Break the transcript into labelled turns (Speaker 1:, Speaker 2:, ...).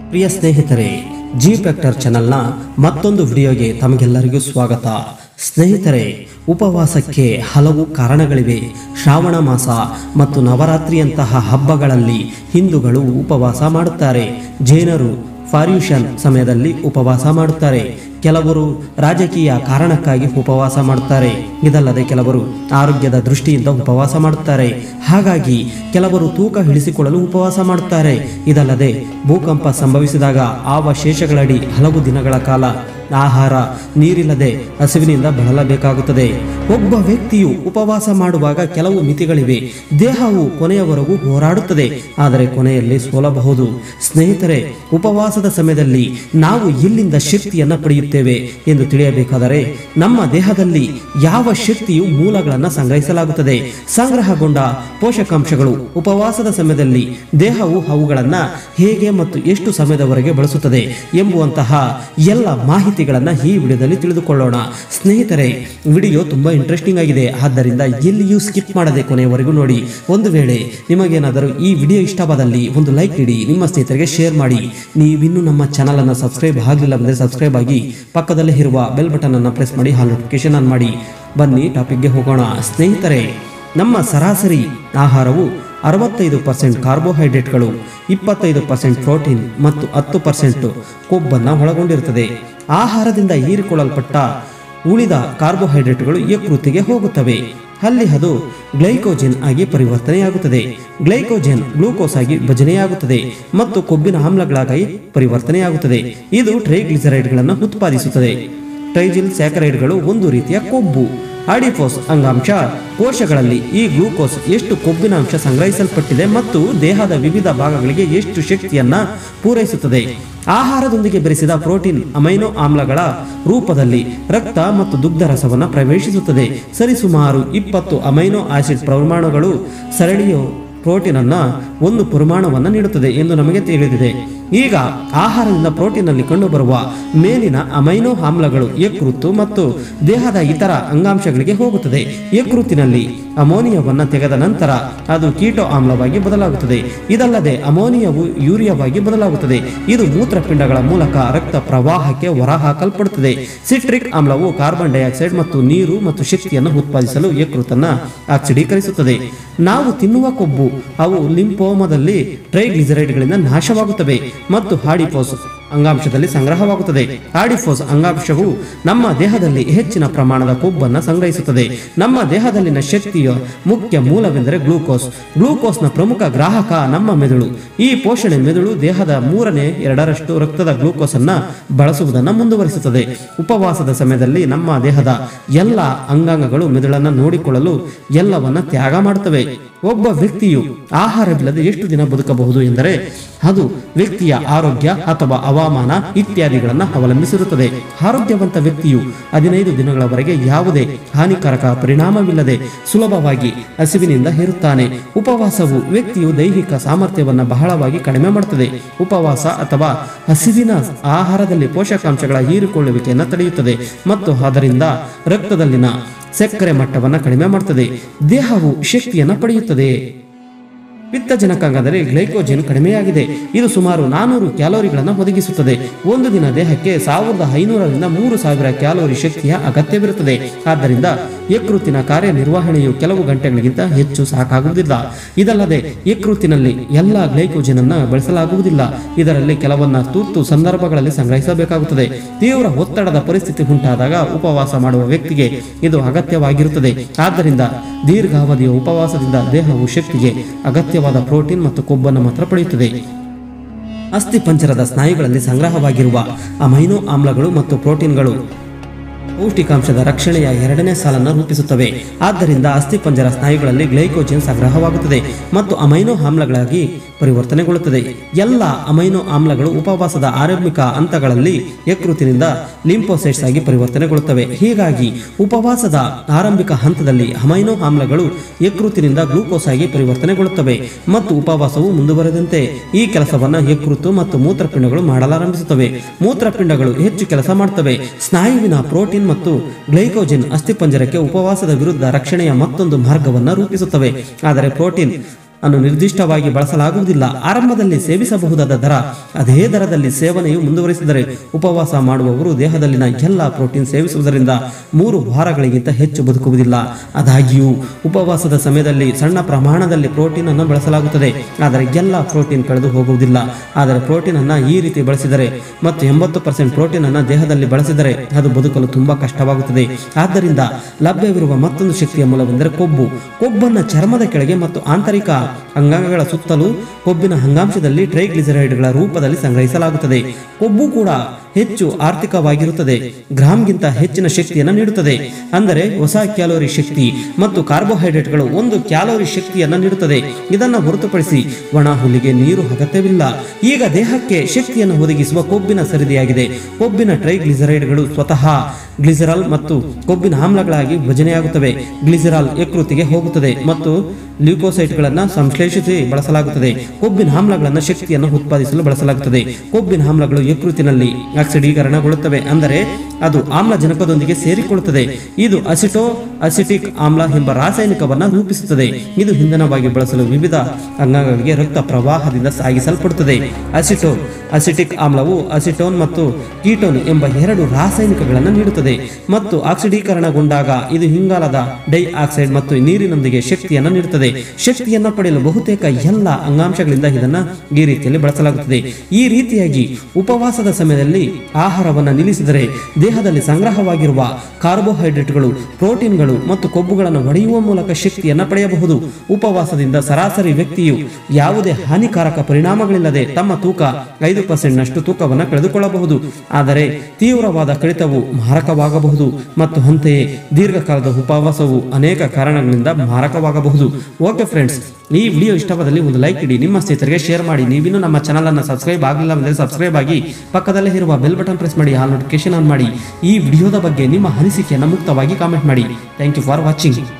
Speaker 1: ಪ್ರಿಯ ಸ್ನೇಹಿತರೆ G factor ಚಾನೆಲ್ನ ಮತ್ತೊಂದು ವಿಡಿಯೋಗೆ ತಮಗೆಲ್ಲರಿಗೂ ಸ್ವಾಗತ ಸ್ನೇಹಿತರೆ ಉಪವಾಸಕ್ಕೆ ಹಲವು ಕಾರಣಗಳಿವೆ ಶ್ರಾವಣ ಮಾಸ ಮತ್ತು ನವರಾತ್ರಿಯಂತಹ ಹಬ್ಬಗಳಲ್ಲಿ ಹಿಂದೂಗಳು ಉಪವಾಸ ಮಾಡುತ್ತಾರೆ ಜೈನರು ಫಾರ್ಯೂಷನ್ ಸಮಯದಲ್ಲಿ ಉಪವಾಸ ಮಾಡುತ್ತಾರೆ ಕೆಲವರು ರಾಜಕೀಯ ಕಾರಣಕ್ಕಾಗಿ ಉಪವಾಸ ಮಾಡುತ್ತಾರೆ ಇದಲ್ಲದೆ ಕೆಲವರು ಆರೋಗ್ಯದ ದೃಷ್ಟಿಯಿಂದ ಉಪವಾಸ ಮಾಡುತ್ತಾರೆ ಹಾಗಾಗಿ ಕೆಲವರು ತೂಕ ಇಳಿಸಿಕೊಳ್ಳಲು ಉಪವಾಸ ಮಾಡುತ್ತಾರೆ ಇದಲ್ಲದೆ ಭೂಕಂಪ ಸಂಭವಿಸಿದಾಗ ಅವಶೇಷಗಳಡಿ ಹಲವು ದಿನಗಳ ಕಾಲ ಆಹಾರ ನೀರಿಲ್ಲದೆ ಹಸಿವಿನಿಂದ ಬಳಲಬೇಕಾಗುತ್ತದೆ ಒಬ್ಬ ವ್ಯಕ್ತಿಯು ಉಪವಾಸ ಮಾಡುವಾಗ ಕೆಲವು ಮಿತಿಗಳಿವೆ ದೇಹವು ಕೊನೆಯವರೆಗೂ ಹೋರಾಡುತ್ತದೆ ಆದರೆ ಕೊನೆಯಲ್ಲಿ ಸೋಲಬಹುದು ಸ್ನೇಹಿತರೆ ಉಪವಾಸದ ಸಮಯದಲ್ಲಿ ನಾವು ಎಲ್ಲಿಂದ ಶಕ್ತಿಯನ್ನು ಪಡೆಯುತ್ತೇವೆ ಎಂದು ತಿಳಿಯಬೇಕಾದರೆ ನಮ್ಮ ದೇಹದಲ್ಲಿ ಯಾವ ಶಕ್ತಿಯು ಮೂಲಗಳನ್ನು ಸಂಗ್ರಹಿಸಲಾಗುತ್ತದೆ ಸಂಗ್ರಹಗೊಂಡ ಪೋಷಕಾಂಶಗಳು ಉಪವಾಸದ ಸಮಯದಲ್ಲಿ ದೇಹವು ಅವುಗಳನ್ನು ಹೇಗೆ ಮತ್ತು ಎಷ್ಟು ಸಮಯದವರೆಗೆ ಬಳಸುತ್ತದೆ ಎಂಬುವಂತಹ ಎಲ್ಲ ಮಾಹಿತಿಗಳನ್ನು ಈ ವಿಡಿಯೋದಲ್ಲಿ ತಿಳಿದುಕೊಳ್ಳೋಣ ಸ್ನೇಹಿತರೆ ವಿಡಿಯೋ ತುಂಬಾ ಇಂಟ್ರೆಸ್ಟಿಂಗ್ ಆಗಿದೆ ಆದ್ದರಿಂದ ಎಲ್ಲಿಯೂ ಸ್ಕಿಪ್ ಮಾಡದೆ ಕೊನೆಯವರೆಗೂ ನೋಡಿ ಒಂದು ವೇಳೆ ನಿಮಗೇನಾದರೂ ಈ ವಿಡಿಯೋ ಇಷ್ಟವಾದಲ್ಲಿ ಒಂದು ಲೈಕ್ ನೀಡಿ ನಿಮ್ಮ ಸ್ನೇಹಿತರಿಗೆ ಶೇರ್ ಮಾಡಿ ನೀವಿನ್ನೂ ನಮ್ಮ ಚಾನಲ್ ಅನ್ನು ಸಬ್ಸ್ಕ್ರೈಬ್ ಆಗಲಿಲ್ಲ ಅಂದರೆ ಸಬ್ಸ್ಕ್ರೈಬ್ ಆಗಿ ಪಕ್ಕದಲ್ಲೇ ಇರುವ ಬೆಲ್ ಬಟನ್ ಅನ್ನು ಪ್ರೆಸ್ ಮಾಡಿ ಹಾಲ್ ನೋಟಿಫಿಕೇಶನ್ ಆನ್ ಮಾಡಿ ಬನ್ನಿ ಟಾಪಿಕ್ಗೆ ಹೋಗೋಣ ಸ್ನೇಹಿತರೆ ನಮ್ಮ ಸರಾಸರಿ ಆಹಾರವು ಅರವತ್ತೈದು ಪರ್ಸೆಂಟ್ ಕಾರ್ಬೋಹೈಡ್ರೇಟ್ಗಳು ಇಪ್ಪತ್ತೈದು ಪರ್ಸೆಂಟ್ ಪ್ರೋಟೀನ್ ಮತ್ತು ಹತ್ತು ಪರ್ಸೆಂಟ್ ಕೊಬ್ಬನ್ನು ಒಳಗೊಂಡಿರುತ್ತದೆ ಆಹಾರದಿಂದ ಹೀರಿಕೊಳ್ಳಲ್ಪಟ್ಟ ಉಳಿದ ಕಾರ್ಬೋಹೈಡ್ರೇಟ್ಗಳು ಯಕೃತಿಗೆ ಹೋಗುತ್ತವೆ ಅಲ್ಲಿ ಅದು ಗ್ಲೈಕೋಜೆನ್ ಆಗಿ ಪರಿವರ್ತನೆಯಾಗುತ್ತದೆ ಗ್ಲೈಕೋಜೆನ್ ಗ್ಲೂಕೋಸ್ ಆಗಿ ವಿಭಜನೆಯಾಗುತ್ತದೆ ಮತ್ತು ಕೊಬ್ಬಿನ ಆಮ್ಲಗಳಾಗಿ ಪರಿವರ್ತನೆಯಾಗುತ್ತದೆ ಇದು ಟ್ರೈಗ್ಲಿಸರೈಡ್ಗಳನ್ನು ಉತ್ಪಾದಿಸುತ್ತದೆ ಟ್ರೈಜಿಲ್ ಸ್ಯಾಕರೈಡ್ಗಳು ಒಂದು ರೀತಿಯ ಕೊಬ್ಬು ಆಡಿಪೋಸ್ ಅಂಗಾಂಶ ಕೋಶಗಳಲ್ಲಿ ಈ ಗ್ಲೂಕೋಸ್ ಎಷ್ಟು ಕೊಬ್ಬಿನ ಅಂಶ ಸಂಗ್ರಹಿಸಲ್ಪಟ್ಟಿದೆ ಮತ್ತು ದೇಹದ ವಿವಿಧ ಭಾಗಗಳಿಗೆ ಎಷ್ಟು ಶಕ್ತಿಯನ್ನ ಪೂರೈಸುತ್ತದೆ ಆಹಾರದೊಂದಿಗೆ ಬೆರೆಸಿದ ಪ್ರೋಟೀನ್ ಅಮೈನೋ ಆಮ್ಲಗಳ ರೂಪದಲ್ಲಿ ರಕ್ತ ಮತ್ತು ದುಗ್ಧ ರಸವನ್ನು ಪ್ರವೇಶಿಸುತ್ತದೆ ಸರಿಸುಮಾರು ಇಪ್ಪತ್ತು ಅಮೈನೋ ಆಸಿಡ್ ಪ್ರಮಾಣಗಳು ಸರಳಿಯು ಪ್ರೋಟೀನ್ ಅನ್ನ ಒಂದು ಪರಿಮಾಣವನ್ನು ನೀಡುತ್ತದೆ ಎಂದು ನಮಗೆ ತಿಳಿದಿದೆ ಈಗ ಆಹಾರದಿಂದ ಪ್ರೋಟೀನ್ನಲ್ಲಿ ಕಂಡುಬರುವ ಮೇಲಿನ ಅಮೈನೋ ಆಮ್ಲಗಳು ಯಕೃತ್ತು ಮತ್ತು ದೇಹದ ಇತರ ಅಂಗಾಂಶಗಳಿಗೆ ಹೋಗುತ್ತದೆ ಯಕೃತ್ತಿನಲ್ಲಿ ಅಮೋನಿಯಾವನ್ನು ತೆಗೆದ ನಂತರ ಅದು ಕೀಟೋ ಆಮ್ಲವಾಗಿ ಬದಲಾಗುತ್ತದೆ ಇದಲ್ಲದೆ ಅಮೋನಿಯವು ಯೂರಿಯಾವಾಗಿ ಬದಲಾಗುತ್ತದೆ ಇದು ಮೂತ್ರಪಿಂಡಗಳ ಮೂಲಕ ರಕ್ತ ಪ್ರವಾಹಕ್ಕೆ ಹೊರಹಾಕಲ್ಪಡುತ್ತದೆ ಸಿಟ್ರಿಕ್ ಆಮ್ಲವು ಕಾರ್ಬನ್ ಡೈಆಕ್ಸೈಡ್ ಮತ್ತು ನೀರು ಮತ್ತು ಶಕ್ತಿಯನ್ನು ಉತ್ಪಾದಿಸಲು ಯಕೃತನ್ನ ಆಕ್ಸಿಡೀಕರಿಸುತ್ತದೆ ನಾವು ತಿನ್ನುವ ಕೊಬ್ಬು ಅವು ಲಿಂಫೋಮದಲ್ಲಿ ಟ್ರೈಗ್ಲಿಸರೈಡ್ಗಳಿಂದ ನಾಶವಾಗುತ್ತವೆ ಮತ್ತು ಹಾಡಿಪೋಸ್ ಅಂಗಾಂಶದಲ್ಲಿ ಸಂಗ್ರಹವಾಗುತ್ತದೆ ಆಡಿಫೋಸ್ ಅಂಗಾಂಶವು ನಮ್ಮ ದೇಹದಲ್ಲಿ ಹೆಚ್ಚಿನ ಪ್ರಮಾಣದ ಕೊಬ್ಬನ್ನು ಸಂಗ್ರಹಿಸುತ್ತದೆ ನಮ್ಮ ದೇಹದಲ್ಲಿನ ಶಕ್ತಿಯ ಮುಖ್ಯ ಮೂಲವೆಂದರೆ ಗ್ಲೂಕೋಸ್ ಗ್ಲೂಕೋಸ್ನ ಪ್ರಮುಖ ಗ್ರಾಹಕ ನಮ್ಮ ಮೆದುಳು ಈ ಪೋಷಣೆ ಮೆದುಳು ದೇಹದ ಮೂರನೇ ಎರಡರಷ್ಟು ರಕ್ತದ ಗ್ಲೂಕೋಸ್ ಅನ್ನ ಬಳಸುವುದನ್ನು ಮುಂದುವರಿಸುತ್ತದೆ ಉಪವಾಸದ ಸಮಯದಲ್ಲಿ ನಮ್ಮ ದೇಹದ ಎಲ್ಲ ಅಂಗಾಂಗಗಳು ಮೆದುಳನ್ನು ನೋಡಿಕೊಳ್ಳಲು ಎಲ್ಲವನ್ನ ತ್ಯಾಗ ಮಾಡುತ್ತವೆ ಒಬ್ಬ ವ್ಯಕ್ತಿಯು ಆಹಾರವಿಲ್ಲದೆ ಎಷ್ಟು ದಿನ ಬದುಕಬಹುದು ಎಂದರೆ ಅದು ವ್ಯಕ್ತಿಯ ಆರೋಗ್ಯ ಅಥವಾ ಹವಾಮಾನ ಇತ್ಯಾದಿಗಳನ್ನು ಅವಲಂಬಿಸಿರುತ್ತದೆ ಆರೋಗ್ಯವಂತ ವ್ಯಕ್ತಿಯು ಹದಿನೈದು ದಿನಗಳವರೆಗೆ ಯಾವುದೇ ಹಾನಿಕಾರಕ ಪರಿಣಾಮವಿಲ್ಲದೆ ಸುಲಭವಾಗಿ ಹಸಿವಿನಿಂದ ಇರುತ್ತಾನೆ ಉಪವಾಸವು ವ್ಯಕ್ತಿಯು ದೈಹಿಕ ಸಾಮರ್ಥ್ಯವನ್ನು ಬಹಳವಾಗಿ ಕಡಿಮೆ ಮಾಡುತ್ತದೆ ಉಪವಾಸ ಅಥವಾ ಹಸಿವಿನ ಆಹಾರದಲ್ಲಿ ಪೋಷಕಾಂಶಗಳ ಹೀರಿಕೊಳ್ಳುವಿಕೆಯನ್ನು ತಡೆಯುತ್ತದೆ ಮತ್ತು ಅದರಿಂದ ರಕ್ತದಲ್ಲಿನ ಸಕ್ಕರೆ ಮಟ್ಟವನ್ನು ಕಡಿಮೆ ಮಾಡುತ್ತದೆ ದೇಹವು ಶಕ್ತಿಯನ್ನು ಪಡೆಯುತ್ತದೆ ಪಿತ್ತಜನಕಾಂಗದಲ್ಲಿ ಗ್ಲೈಕೋಜನ್ ಕಡಿಮೆಯಾಗಿದೆ ಇದು ಸುಮಾರು ನಾನೂರು ಕ್ಯಾಲೋರಿಗಳನ್ನು ಒದಗಿಸುತ್ತದೆ ಒಂದು ದಿನ ದೇಹಕ್ಕೆ ಸಾವಿರದ ಐನೂರರಿಂದ ಮೂರು ಸಾವಿರ ಕ್ಯಾಲೋರಿ ಶಕ್ತಿಯ ಅಗತ್ಯವಿರುತ್ತದೆ ಆದ್ದರಿಂದ ಯಕೃತ್ತಿನ ಕಾರ್ಯನಿರ್ವಹಣೆಯು ಕೆಲವು ಗಂಟೆಗಳಿಗಿಂತ ಹೆಚ್ಚು ಸಾಕಾಗುವುದಿಲ್ಲ ಇದಲ್ಲದೆ ಯಕೃತ್ತಿನಲ್ಲಿ ಎಲ್ಲ ಗ್ಲೈಕೋಜನ್ ಅನ್ನು ಬಳಸಲಾಗುವುದಿಲ್ಲ ಇದರಲ್ಲಿ ಕೆಲವನ್ನ ತುರ್ತು ಸಂದರ್ಭಗಳಲ್ಲಿ ಸಂಗ್ರಹಿಸಬೇಕಾಗುತ್ತದೆ ತೀವ್ರ ಒತ್ತಡದ ಪರಿಸ್ಥಿತಿ ಉಂಟಾದಾಗ ಉಪವಾಸ ಮಾಡುವ ವ್ಯಕ್ತಿಗೆ ಇದು ಅಗತ್ಯವಾಗಿರುತ್ತದೆ ಆದ್ದರಿಂದ ದೀರ್ಘಾವಧಿಯ ಉಪವಾಸದಿಂದ ದೇಹವು ಶಕ್ತಿಗೆ ಅಗತ್ಯವಾದ ಪ್ರೋಟೀನ್ ಮತ್ತು ಕೊಬ್ಬನ್ನು ಮಾತ್ರ ಪಡೆಯುತ್ತದೆ ಅಸ್ಥಿ ಪಂಜರದ ಸ್ನಾಯುಗಳಲ್ಲಿ ಸಂಗ್ರಹವಾಗಿರುವ ಅಮೈನೋ ಆಮ್ಲಗಳು ಮತ್ತು ಪ್ರೋಟೀನ್ಗಳು ಪೌಷ್ಟಿಕಾಂಶದ ರಕ್ಷಣೆಯ ಎರಡನೇ ಸಾಲನ್ನು ರೂಪಿಸುತ್ತವೆ ಆದ್ದರಿಂದ ಅಸ್ಥಿಪಂಜರ ಸ್ನಾಯುಗಳಲ್ಲಿ ಗ್ಲೈಕೋಜನ್ ಸಂಗ್ರಹವಾಗುತ್ತದೆ ಮತ್ತು ಅಮೈನೋ ಆಮ್ಲಗಳಾಗಿ ಪರಿವರ್ತನೆಗೊಳ್ಳುತ್ತದೆ ಎಲ್ಲ ಅಮೈನೋ ಆಮ್ಲಗಳು ಉಪವಾಸದ ಆರಂಭಿಕ ಹಂತಗಳಲ್ಲಿ ಯಕೃತಿನಿಂದ ಲಿಂಪೋಸೈಟ್ಸ್ ಆಗಿ ಪರಿವರ್ತನೆಗೊಳ್ಳುತ್ತವೆ ಹೀಗಾಗಿ ಉಪವಾಸದ ಆರಂಭಿಕ ಹಂತದಲ್ಲಿ ಅಮೈನೋ ಆಮ್ಲಗಳು ಯಕೃತಿನಿಂದ ಗ್ಲೂಕೋಸ್ ಆಗಿ ಪರಿವರ್ತನೆಗೊಳ್ಳುತ್ತವೆ ಮತ್ತು ಉಪವಾಸವು ಮುಂದುವರೆದಂತೆ ಈ ಕೆಲಸವನ್ನು ಯಕೃತ್ತು ಮತ್ತು ಮೂತ್ರಪಿಂಡಗಳು ಮಾಡಲಾರಂಭಿಸುತ್ತವೆ ಮೂತ್ರಪಿಂಡಗಳು ಹೆಚ್ಚು ಕೆಲಸ ಮಾಡುತ್ತವೆ ಸ್ನಾಯುವಿನ ಪ್ರೋಟೀನ್ ಮತ್ತು ಗ್ಲೈಕೋಜನ್ ಅಸ್ಥಿಪಂಜರಕ್ಕೆ ಉಪವಾಸದ ವಿರುದ್ಧ ರಕ್ಷಣೆಯ ಮತ್ತೊಂದು ಮಾರ್ಗವನ್ನು ರೂಪಿಸುತ್ತವೆ ಆದರೆ ಪ್ರೋಟೀನ್ ಅನ್ನು ನಿರ್ದಿಷ್ಟವಾಗಿ ಬಳಸಲಾಗುವುದಿಲ್ಲ ಆರಂಭದಲ್ಲಿ ಸೇವಿಸಬಹುದಾದ ದರ ಅದೇ ದರದಲ್ಲಿ ಸೇವನೆಯು ಮುಂದುವರಿಸಿದರೆ ಉಪವಾಸ ಮಾಡುವವರು ದೇಹದಲ್ಲಿನ ಎಲ್ಲ ಪ್ರೋಟೀನ್ ಸೇವಿಸುವುದರಿಂದ ಮೂರು ವಾರಗಳಿಗಿಂತ ಹೆಚ್ಚು ಬದುಕುವುದಿಲ್ಲ ಆದಾಗ್ಯೂ ಉಪವಾಸದ ಸಮಯದಲ್ಲಿ ಸಣ್ಣ ಪ್ರಮಾಣದಲ್ಲಿ ಪ್ರೋಟೀನ್ ಅನ್ನು ಬಳಸಲಾಗುತ್ತದೆ ಆದರೆ ಎಲ್ಲ ಪ್ರೋಟೀನ್ ಕಳೆದು ಹೋಗುವುದಿಲ್ಲ ಆದರೆ ಪ್ರೋಟೀನ್ ಅನ್ನ ಈ ರೀತಿ ಬಳಸಿದರೆ ಮತ್ತು ಎಂಬತ್ತು ಪರ್ಸೆಂಟ್ ಪ್ರೋಟೀನ್ ಅನ್ನ ದೇಹದಲ್ಲಿ ಬಳಸಿದರೆ ಅದು ಬದುಕಲು ತುಂಬಾ ಕಷ್ಟವಾಗುತ್ತದೆ ಆದ್ದರಿಂದ ಲಭ್ಯವಿರುವ ಮತ್ತೊಂದು ಶಕ್ತಿಯ ಮೂಲವೆಂದರೆ ಕೊಬ್ಬು ಕೊಬ್ಬನ್ನ ಚರ್ಮದ ಕೆಳಗೆ ಮತ್ತು ಆಂತರಿಕ ಅಂಗಾಂಗಗಳ ಸುತ್ತಲೂ ಕೊಬ್ಬಿನ ಅಂಗಾಂಶದಲ್ಲಿ ಟ್ರೈಗ್ಲಿಸರೈಡ್ಗಳ ರೂಪದಲ್ಲಿ ಸಂಗ್ರಹಿಸಲಾಗುತ್ತದೆ ಕೊಬ್ಬು ಕೂಡ ಹೆಚ್ಚು ಆರ್ಥಿಕವಾಗಿರುತ್ತದೆ ಗ್ರಾಮ್ಗಿಂತ ಹೆಚ್ಚಿನ ಶಕ್ತಿಯನ್ನು ನೀಡುತ್ತದೆ ಅಂದರೆ ಹೊಸ ಕ್ಯಾಲೋರಿ ಶಕ್ತಿ ಮತ್ತು ಕಾರ್ಬೋಹೈಡ್ರೇಟ್ಗಳು ಒಂದು ಕ್ಯಾಲೋರಿ ಶಕ್ತಿಯನ್ನು ನೀಡುತ್ತದೆ ಇದನ್ನು ಹೊರತುಪಡಿಸಿ ಒಣ ಹುಲ್ಲಿಗೆ ನೀರು ಅಗತ್ಯವಿಲ್ಲ ಈಗ ದೇಹಕ್ಕೆ ಶಕ್ತಿಯನ್ನು ಒದಗಿಸುವ ಕೊಬ್ಬಿನ ಸರಿದಿಯಾಗಿದೆ ಕೊಬ್ಬಿನ ಟ್ರೈಗ್ಲಿಸರೈಡ್ಗಳು ಸ್ವತಃ ಗ್ಲಿಸರಾಲ್ ಮತ್ತು ಕೊಬ್ಬಿನ ಆಮ್ಲಗಳಾಗಿ ವಿಭಜನೆಯಾಗುತ್ತವೆ ಗ್ಲಿಸರಾಲ್ ಯಕೃತಿಗೆ ಹೋಗುತ್ತದೆ ಮತ್ತು ಲ್ಯೂಕೋಸೈಟ್ಗಳನ್ನು ಸಂಶ್ಲೇಷಿಸಿ ಬಳಸಲಾಗುತ್ತದೆ ಕೊಬ್ಬಿನ ಆಮ್ಲಗಳನ್ನು ಶಕ್ತಿಯನ್ನು ಉತ್ಪಾದಿಸಲು ಬಳಸಲಾಗುತ್ತದೆ ಕೊಬ್ಬಿನ ಆಮ್ಲಗಳು ಯಕೃತಿನಲ್ಲಿ ಆಕ್ಸಿಡೀಕರಣಗೊಳ್ಳುತ್ತವೆ ಅಂದರೆ ಅದು ಆಮ್ಲಜನಕದೊಂದಿಗೆ ಸೇರಿಕೊಳ್ಳುತ್ತದೆ ಇದು ಅಸಿಟೋ ಅಸಿಟಿಕ್ ಆಮ್ಲ ಎಂಬ ರಾಸಾಯನಿಕವನ್ನು ರೂಪಿಸುತ್ತದೆ ಇದು ಇಂಧನವಾಗಿ ಬಳಸಲು ವಿವಿಧ ಅಂಗಾಂಗಗಳಿಗೆ ರಕ್ತ ಪ್ರವಾಹದಿಂದ ಸಾಗಿಸಲ್ಪಡುತ್ತದೆ ಅಸಿಟೋ ಅಸಿಟಿಕ್ ಆಮ್ಲವು ಅಸಿಟೋನ್ ಮತ್ತು ಕೀಟೋನ್ ಎಂಬ ಎರಡು ರಾಸಾಯನಿಕಗಳನ್ನು ನೀಡುತ್ತದೆ ಮತ್ತು ಆಕ್ಸಿಡೀಕರಣಗೊಂಡಾಗ ಇದು ಇಂಗಾಲದ ಡೈ ಆಕ್ಸೈಡ್ ಮತ್ತು ನೀರಿನೊಂದಿಗೆ ಶಕ್ತಿಯನ್ನು ನೀಡುತ್ತದೆ ಶಕ್ತಿಯನ್ನು ಪಡೆಯಲು ಬಹುತೇಕ ಎಲ್ಲ ಅಂಗಾಂಶಗಳಿಂದ ಇದನ್ನು ಈ ರೀತಿಯಲ್ಲಿ ಬಳಸಲಾಗುತ್ತದೆ ಈ ರೀತಿಯಾಗಿ ಉಪವಾಸದ ಸಮಯದಲ್ಲಿ ಆಹಾರವನ್ನು ನಿಲ್ಲಿಸಿದರೆ ದೇಹದಲ್ಲಿ ಸಂಗ್ರಹವಾಗಿರುವ ಕಾರ್ಬೋಹೈಡ್ರೇಟ್ಗಳು ಪ್ರೋಟೀನ್ಗಳು ಮತ್ತು ಕೊಬ್ಬುಗಳನ್ನು ಒಡೆಯುವ ಮೂಲಕ ಶಕ್ತಿಯನ್ನು ಪಡೆಯಬಹುದು ಉಪವಾಸದಿಂದ ಸರಾಸರಿ ವ್ಯಕ್ತಿಯು ಯಾವುದೇ ಹಾನಿಕಾರಕ ಪರಿಣಾಮಗಳಿಲ್ಲದೆ ತಮ್ಮ ತೂಕ ಐದು ಪರ್ಸೆಂಟ್ ನಷ್ಟು ತೂಕವನ್ನು ಕಳೆದುಕೊಳ್ಳಬಹುದು ಆದರೆ ತೀವ್ರವಾದ ಕಡಿತವು ಮಾರಕವಾಗಬಹುದು ಮತ್ತು ಅಂತೆಯೇ ದೀರ್ಘಕಾಲದ ಉಪವಾಸವು ಅನೇಕ ಕಾರಣಗಳಿಂದ ಮಾರಕವಾಗಬಹುದು ಓಕೆ ಫ್ರೆಂಡ್ಸ್ ಈ ವಿಡಿಯೋ ಇಷ್ಟವಾದಲ್ಲಿ ಒಂದು ಲೈಕ್ ಇಡಿ ನಿಮ್ಮ ಸ್ನೇಹಿತರಿಗೆ ಶೇರ್ ಮಾಡಿ ನೀವಿನ್ನೂ ನಮ್ಮ ಚಾನಲ್ ಅನ್ನು ಸಬ್ಸ್ಕ್ರೈಬ್ ಆಗಲಿಲ್ಲ ಅಂದರೆ ಸಬ್ಸ್ಕ್ರೈಬ್ ಆಗಿ ಪಕ್ಕದಲ್ಲೇ ಇರುವ ಬೆಲ್ ಬಟನ್ ಪ್ರೆಸ್ ಮಾಡಿ ಆಲ್ ನೋಟಿಫಿಕೇಶನ್ ಆನ್ ಮಾಡಿ ಈ ವಿಡಿಯೋದ ಬಗ್ಗೆ ನಿಮ್ಮ ಅನಿಸಿಕೆಯನ್ನು ಮುಕ್ತವಾಗಿ ಕಾಮೆಂಟ್ ಮಾಡಿ ಥ್ಯಾಂಕ್ ಯು ಫಾರ್ ವಾಚಿಂಗ್